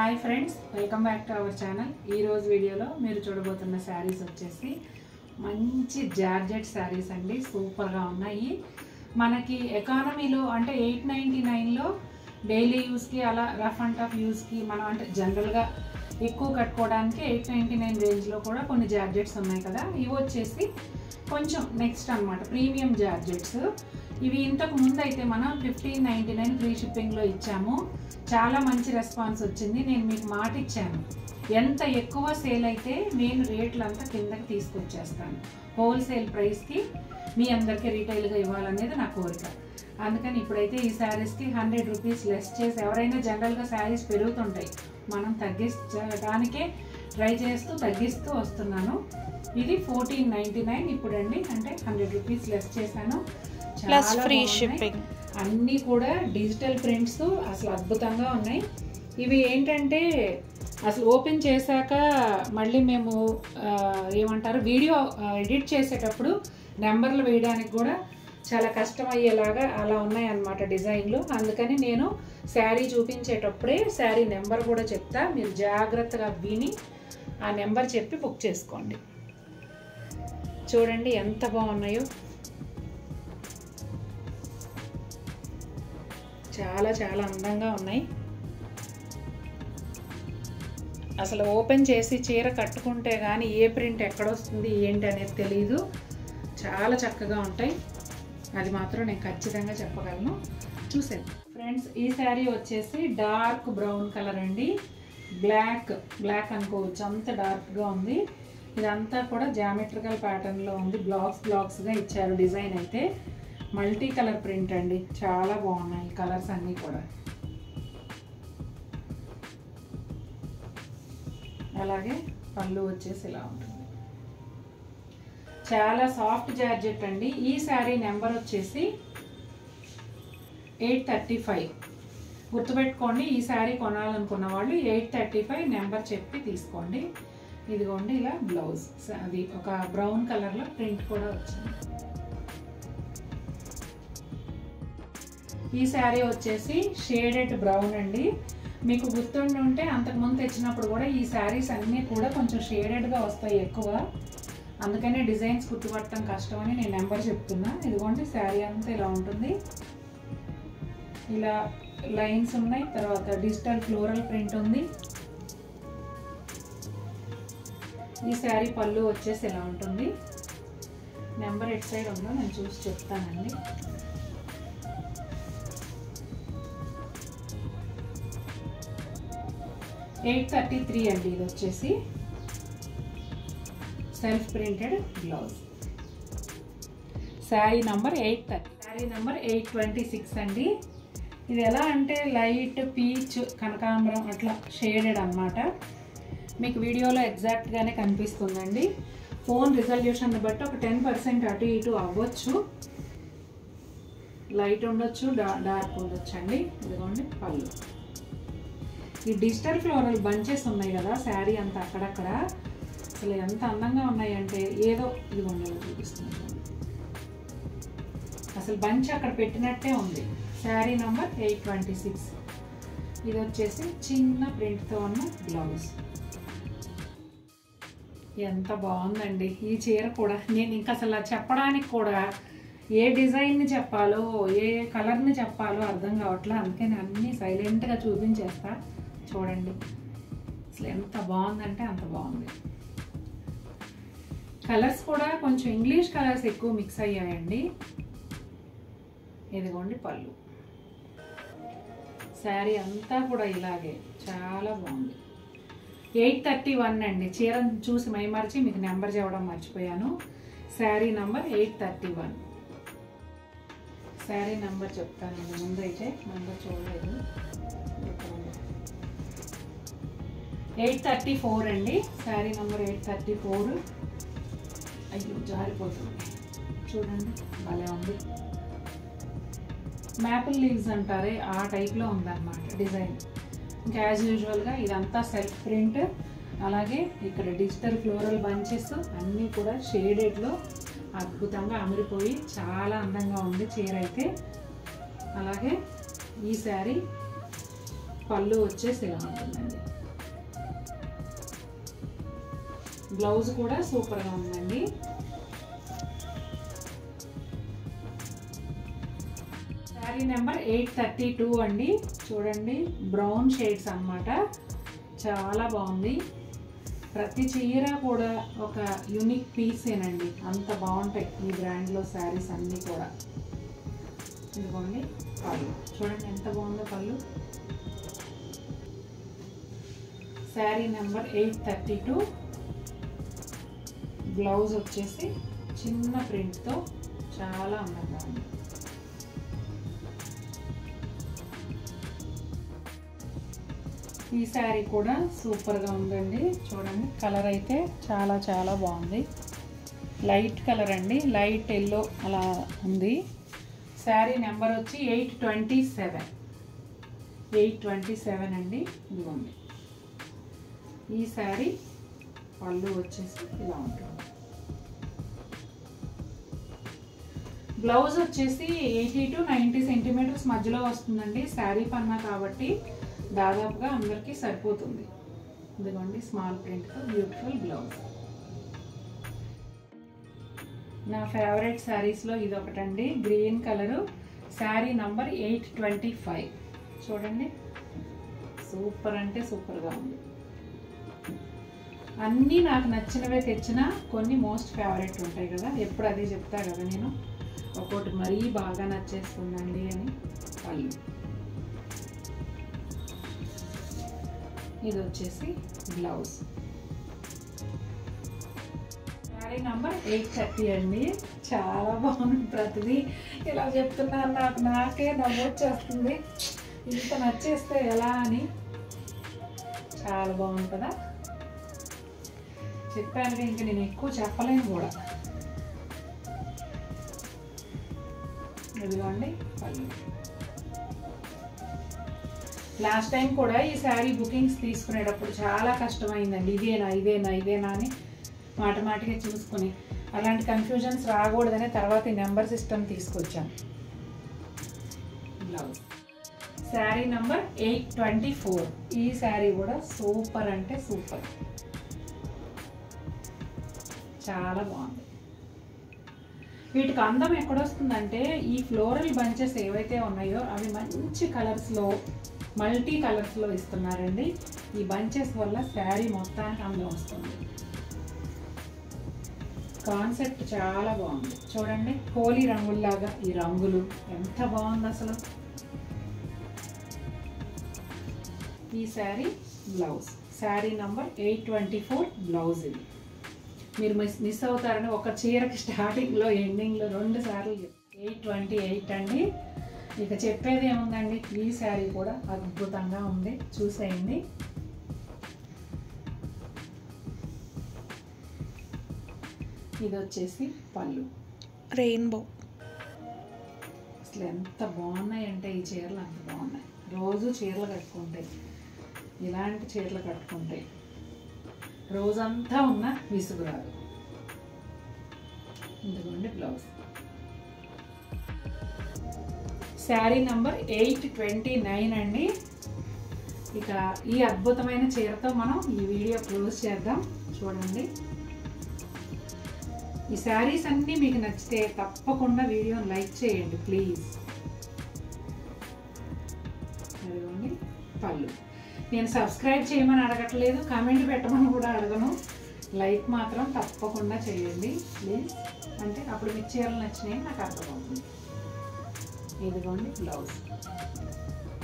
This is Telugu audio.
Hi friends welcome back to our channel ఈరోజు వీడియోలో మీరు చూడబోతున్న శారీస్ వచ్చేసి మంచి జార్జెట్ శారీస్ అండి సూపర్గా ఉన్నాయి మనకి ఎకానమీలో అంటే ఎయిట్ నైంటీ నైన్లో డైలీ యూస్కి అలా రఫ్ అండ్ టఫ్ యూస్కి మనం అంటే జనరల్గా ఎక్కువ కట్టుకోవడానికి ఎయిట్ నైంటీ నైన్ రేంజ్లో కూడా కొన్ని జార్జెట్స్ ఉన్నాయి కదా ఇవి వచ్చేసి కొంచెం నెక్స్ట్ అన్నమాట ప్రీమియం జార్జెట్స్ ఇవి ఇంతకు ముందు అయితే మనం ఫిఫ్టీన్ నైంటీ నైన్ ఫ్రీ షిప్పింగ్లో ఇచ్చాము చాలా మంచి రెస్పాన్స్ వచ్చింది నేను మీకు మాట ఇచ్చాను ఎంత ఎక్కువ సేల్ అయితే నేను రేట్లు అంతా కిందకి తీసుకొచ్చేస్తాను హోల్సేల్ ప్రైస్కి మీ అందరికీ రీటైల్గా ఇవ్వాలనేది నా కోరిక అందుకని ఇప్పుడైతే ఈ శారీస్కి హండ్రెడ్ రూపీస్ లెస్ చేసి ఎవరైనా జనరల్గా శారీస్ పెరుగుతుంటాయి మనం తగ్గించడానికే ట్రై చేస్తూ తగ్గిస్తూ వస్తున్నాను ఇది ఫోర్టీన్ నైంటీ నైన్ ఇప్పుడండి అంటే హండ్రెడ్ రూపీస్ లెస్ చేశాను ప్లస్ చాలా ఫ్రీ బాగున్నాయి. షిప్పింగ్ అన్నీ కూడా డిజిటల్ ప్రింట్స్ అసలు అద్భుతంగా ఉన్నాయి ఇవి ఏంటంటే అసలు ఓపెన్ చేశాక మళ్ళీ మేము ఆ, ఏమంటారు వీడియో ఎడిట్ చేసేటప్పుడు నెంబర్లు వేయడానికి కూడా చాలా కష్టమయ్యేలాగా అలా ఉన్నాయి అన్నమాట డిజైన్లు అందుకని నేను శారీ చూపించేటప్పుడే శారీ నెంబర్ కూడా చెప్తా మీరు జాగ్రత్తగా విని ఆ నెంబర్ చెప్పి బుక్ చేసుకోండి చూడండి ఎంత బాగున్నాయో చాలా చాలా అందంగా ఉన్నాయి అసలు ఓపెన్ చేసి చీర కట్టుకుంటే కానీ ఏ ప్రింట్ ఎక్కడొస్తుంది ఏంటి అనేది తెలియదు చాలా చక్కగా ఉంటాయి అది మాత్రం నేను ఖచ్చితంగా చెప్పగలను చూసాను ఫ్రెండ్స్ ఈ శారీ వచ్చేసి డార్క్ బ్రౌన్ కలర్ అండి బ్లాక్ బ్లాక్ అనుకోవచ్చు అంత డార్క్గా ఉంది ఇదంతా కూడా జామెట్రికల్ ప్యాటర్న్లో ఉంది బ్లాక్స్ బ్లాక్స్గా ఇచ్చారు డిజైన్ అయితే మల్టీ కలర్ ప్రింట్ అండి చాలా బాగున్నాయి కలర్స్ అన్నీ కూడా అలాగే పళ్ళు వచ్చేసి ఇలా ఉంటుంది చాలా సాఫ్ట్ జార్జెట్ అండి ఈ శారీ నెంబర్ వచ్చేసి ఎయిట్ థర్టీ ఫైవ్ గుర్తుపెట్టుకోండి ఈ శారీ కొనాలనుకున్న వాళ్ళు ఎయిట్ థర్టీ ఫైవ్ నెంబర్ చెప్పి తీసుకోండి ఇదిగోండి ఇలా బ్లౌజ్ అది ఒక బ్రౌన్ కలర్లో ప్రింట్ కూడా వచ్చింది ఈ శారీ వచ్చేసి షేడెడ్ బ్రౌన్ అండి మీకు గుర్తుండి ఉంటే అంతకుముందు తెచ్చినప్పుడు కూడా ఈ శారీస్ అన్నీ కూడా కొంచెం షేడెడ్గా వస్తాయి ఎక్కువ అందుకనే డిజైన్స్ గుర్తుపట్టడం కష్టమని నేను నెంబర్ చెప్తున్నా ఇదిగోండి శారీ అంతా ఇలా ఉంటుంది ఇలా లైన్స్ ఉన్నాయి తర్వాత డిజిటల్ ఫ్లోరల్ ప్రింట్ ఉంది ఈ శారీ పళ్ళు వచ్చేసి ఇలా ఉంటుంది నెంబర్ ఎట్ సైడ్ ఉందో నేను చూసి చెప్తానండి ఎయిట్ థర్టీ త్రీ అండి ఇది వచ్చేసి self printed blouse sari number eight thirty sari number eight twenty six అండి ఇది ఎలా అంటే లైట్ పీచ్ కనకాంబరం అట్లా షేడెడ్ అన్నమాట మీకు వీడియోలో ఎగ్జాక్ట్గానే కనిపిస్తుందండి ఫోన్ రిజల్యూషన్ బట్టి ఒక టెన్ పర్సెంట్ అటు ఇటు అవ్వచ్చు లైట్ ఉండొచ్చు డా డార్క్ ఉండొచ్చు అండి ఇదిగోండి పళ్ళు ఈ డిజిటల్ ఫ్లోరల్ బంచెస్ ఉన్నాయి కదా శారీ అంతా అక్కడక్కడ అసలు ఎంత అందంగా ఉన్నాయంటే ఏదో ఇదిగోండి ఇలా చూపిస్తున్నాను చూడండి. అసలు బంచ్ అక్కడ పెట్టినట్టే ఉంది sari number eight twenty six ఇది వచ్చేసి చిన్న ప్రింట్తో ఉన్న బ్లౌజ్ ఎంత బాగుందండి ఈ చీర కూడా నేను ఇంకా అసలు చెప్పడానికి కూడా ఏ డిజైన్ని చెప్పాలో ఏ కలర్ని చెప్పాలో అర్థం కావట్లే అందుకే నేను అన్నీ సైలెంట్గా చూపించేస్తా చూడండి అసలు ఎంత బాగుందంటే అంత బాగుంది కలర్స్ కూడా కొంచెం ఇంగ్లీష్ కలర్స్ ఎక్కువ మిక్స్ అయ్యాయండి ఇదిగోండి పళ్ళు శారీ అంతా కూడా ఇలాగే చాలా బాగుంది ఎయిట్ థర్టీ వన్ అండి చీర చూసి మైమర్చి మీకు నెంబర్ చెప్పడం మర్చిపోయాను sari number eight thirty one sari number చెప్తాను ముందైతే నెంబర్ చూడలేదు ఎయిట్ థర్టీ ఫోర్ అండి sari number eight thirty four అయ్యో జారిపోతుంది చూడండి భలే ఉంది మ్యాపుల్ లీవ్స్ అంటారే ఆ టైప్లో ఉందన్నమాట డిజైన్ ఇంకా యాజ్ యూజువల్గా ఇదంతా సెల్ఫ్ ప్రింట్ అలాగే ఇక్కడ డిజిటల్ ఫ్లోరల్ బంచెస్ అన్నీ కూడా షేడెడ్లో అద్భుతంగా అమరిపోయి చాలా అందంగా ఉంది చీర అయితే అలాగే ఈ శారీ పళ్ళు వచ్చేసి ఇలా ఉంటుందండి బ్లౌజ్ కూడా సూపర్గా ఉందండి sari number eight thirty two అండి చూడండి బ్రౌన్ షేడ్స్ అన్నమాట చాలా బాగుంది ప్రతి చీర కూడా ఒక యునిక్ పీసేనండి అంత బాగుంటాయి ఈ బ్రాండ్లో శారీస్ అన్నీ కూడా ఇదిగోండి పళ్ళు చూడండి ఎంత బాగుందో పళ్ళు sari number eight thirty two blouse వచ్చేసి చిన్న ప్రింట్తో చాలా అందంగా ఉంది ఈ శారీ కూడా సూపర్గా ఉందండి చూడండి కలర్ అయితే చాలా చాలా బాగుంది లైట్ కలర్ అండి లైట్ ఎల్లో అలా ఉంది శారీ నెంబర్ వచ్చి eight twenty seven eight twenty seven అండి ఇదిగోండి ఈ శారీ పళ్ళు వచ్చేసి ఇలా ఉంటుంది బ్లౌజ్ వచ్చేసి ఎయిటీ టు నైంటీ సెంటీమీటర్స్ మధ్యలో వస్తుందండి శారీ పన్నా కాబట్టి దాదాపుగా అందరికీ సరిపోతుంది ఇదిగోండి స్మాల్ ప్రింట్తో బ్యూటిఫుల్ బ్లౌజ్ నా ఫేవరెట్ శారీస్లో ఇది ఒకటండి green colour sari number eight twenty five చూడండి సూపర్ అంటే సూపర్గా ఉంది అన్నీ నాకు నచ్చినవే తెచ్చినా కొన్ని మోస్ట్ ఫేవరెట్ ఉంటాయి కదా ఎప్పుడు అదే చెప్తా కదా నేను ఒక్కోటి మరీ బాగా నచ్చేస్తుందండి అని పళ్ళు ఇది వచ్చేసి blouse sari number eight thirty అండి చాలా బాగుంది ప్రతిదీ ఇలా చెప్తున్నారు నాకు నాకే నవ్వు వచ్చేస్తుంది ఇంత నచ్చేస్తే ఎలా అని చాలా బాగుంది కదా చెప్పాను ఇంకా నేను ఎక్కువ చెప్పలేను కూడా ఇదిగోండి పళ్ళు లాస్ట్ టైం కూడా ఈ శారీ బుకింగ్స్ తీసుకునేటప్పుడు చాలా కష్టమైందండి ఇదేనా ఇదేనా ఇదేనా అని మాట మాటగా చూసుకుని అలాంటి కన్ఫ్యూజన్స్ రాకూడదనే తర్వాత ఈ నెంబర్ సిస్టమ్ తీసుకొచ్చాం blouse sari number eight twenty four ఈ శారీ కూడా సూపర్ అంటే సూపర్ చాలా బాగుంది వీటికి అందం ఎక్కడొస్తుందంటే ఈ ఫ్లోరల్ బంచెస్ ఏవైతే ఉన్నాయో అవి మంచి కలర్స్లో మల్టీ కలర్స్లో ఇస్తున్నారండి ఈ బంచెస్ వల్ల శారీ మొత్తానికి అందం వస్తుంది కాన్సెప్ట్ చాలా బాగుంది చూడండి హోలీ రంగుల్లాగా ఈ రంగులు ఎంత బాగుంది అసలు ఈ sari blouse sari number eight twenty four blouse ఇది మీరు మిస్ మిస్ అవుతారని ఒక చీరకి స్టార్టింగ్లో ఎండింగ్లో రెండు సార్లు ఎయిట్ ట్వంటీ ఎయిట్ అండి ఇక చెప్పేది ఏముందండి ఈ శారీ కూడా అద్భుతంగా ఉంది చూసేయండి ఇది వచ్చేసి పళ్ళు రెయిన్బో అసలు ఎంత బాగున్నాయి అంటే ఈ చీరలు అంత బాగున్నాయి రోజు చీరలు కట్టుకుంటాయి ఇలాంటి చీరలు కట్టుకుంటాయి రోజంతా ఉన్న విసుగు రాదు ఇదిగోండి blouse sari number eight twenty nine అండి ఇక ఈ అద్భుతమైన చీరతో మనం ఈ వీడియో క్లోజ్ చేద్దాం చూడండి ఈ శారీస్ అన్నీ మీకు నచ్చితే తప్పకుండా వీడియోని లైక్ చేయండి ప్లీజ్ అదిగోండి పళ్ళు నేను సబ్స్క్రైబ్ చేయమని అడగట్లేదు కామెంట్ పెట్టమని కూడా అడగను లైక్ మాత్రం తప్పకుండా చేయండి ప్లీజ్ అంటే అప్పుడు మీ చీరలు నచ్చినాయి నాకు అర్థమవుతుంది ఇదిగోండి బ్లౌజ్